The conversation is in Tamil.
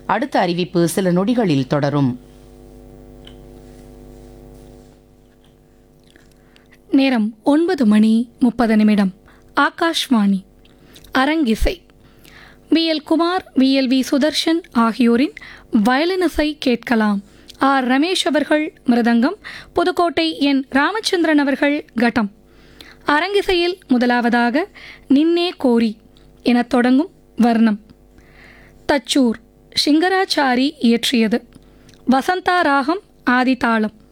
அடுத்த அறிவிப்பு சில நொடிகளில் தொடரும் நேரம் ஒன்பது மணி முப்பது நிமிடம் ஆகாஷ்வாணி அரங்கிசை V L Kumar V L V Sudarshan ஆகியோரின் வயலினிசை கேட்கலாம் ஆர் ரமேஷ் அவர்கள் மிருதங்கம் புதுக்கோட்டை என் ராமச்சந்திரன் அவர்கள் கட்டம் அரங்கிசையில் முதலாவதாக நின்னே கோரி எனத் தொடங்கும் வர்ணம் தச்சூர் சிங்கராச்சாரி இயற்றியது வசந்தா ராகம் ஆதிதாளம்